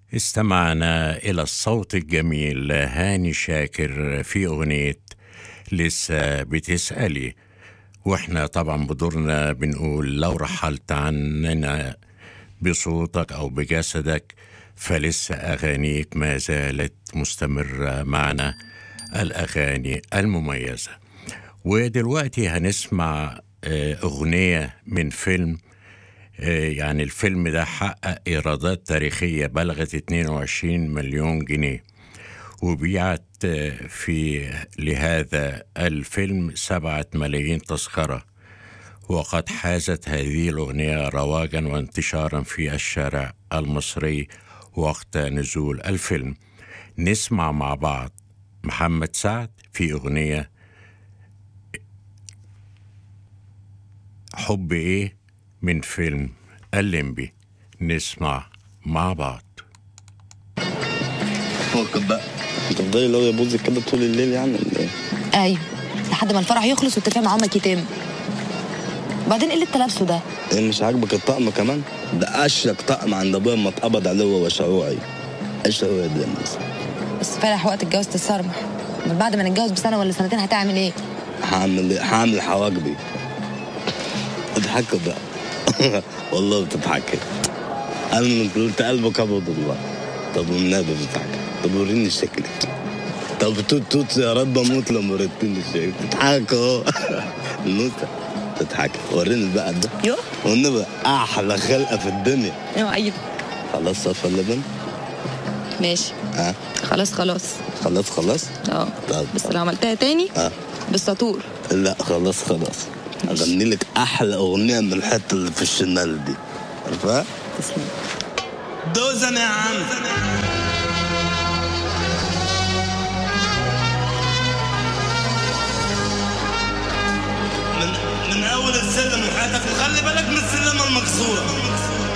استمعنا إلى الصوت الجميل لهاني شاكر في أغنية لسه بتسألي وإحنا طبعا بدورنا بنقول لو رحلت عننا بصوتك أو بجسدك فلسه أغانيك ما زالت مستمرة معنا الأغاني المميزة ودلوقتي هنسمع آه، أغنية من فيلم آه، يعني الفيلم ده حقق إيرادات تاريخية بلغت 22 مليون جنيه وبيعت آه، في لهذا الفيلم سبعة ملايين تذكرة وقد حازت هذه الأغنية رواجا وانتشارا في الشارع المصري وقت نزول الفيلم نسمع مع بعض محمد سعد في أغنية حب إيه من فيلم الليمبي نسمع مع بعض فوق بقى تفضلي لو يا بوزي كده طول الليل يعني ولا ايه؟ ايوه لحد ما الفرح يخلص والاتفاق مع امك يتم وبعدين ايه اللي انت لابسه ده ايه مش عاجبك الطقم كمان؟ ده اشيك طقم عند ابويا ما اتقبض عليه هو وشعوعي ايش هو ده الناس؟ بس فرح وقت الجواز تتصرمح امال بعد ما نتجوز بسنه ولا سنتين هتعمل ايه هعمل ايه؟ هعمل حواجبي اضحكوا بقى والله بتضحكي انا من قلت قلبك ابيض والله طب والنبي بتضحكي طب وريني شكلك طب توت توت يا رب اموت لما وريتني شكلك بتضحك اهو النوتة تضحكي وريني بقى ده يو والنبي احلى خلقه في الدنيا ايوه ايد خلاص صفى اللبن ماشي اه خلاص خلاص خلاص خلاص اه طب بس لو عملتها تاني اه بالسطور لا خلاص خلاص اغني لك احلى اغنيه من الحته اللي في الشمال دي عارفها تسلم دوزن يا عم من من اول السلم لحياتك وخلي بالك من السلمه المكسوره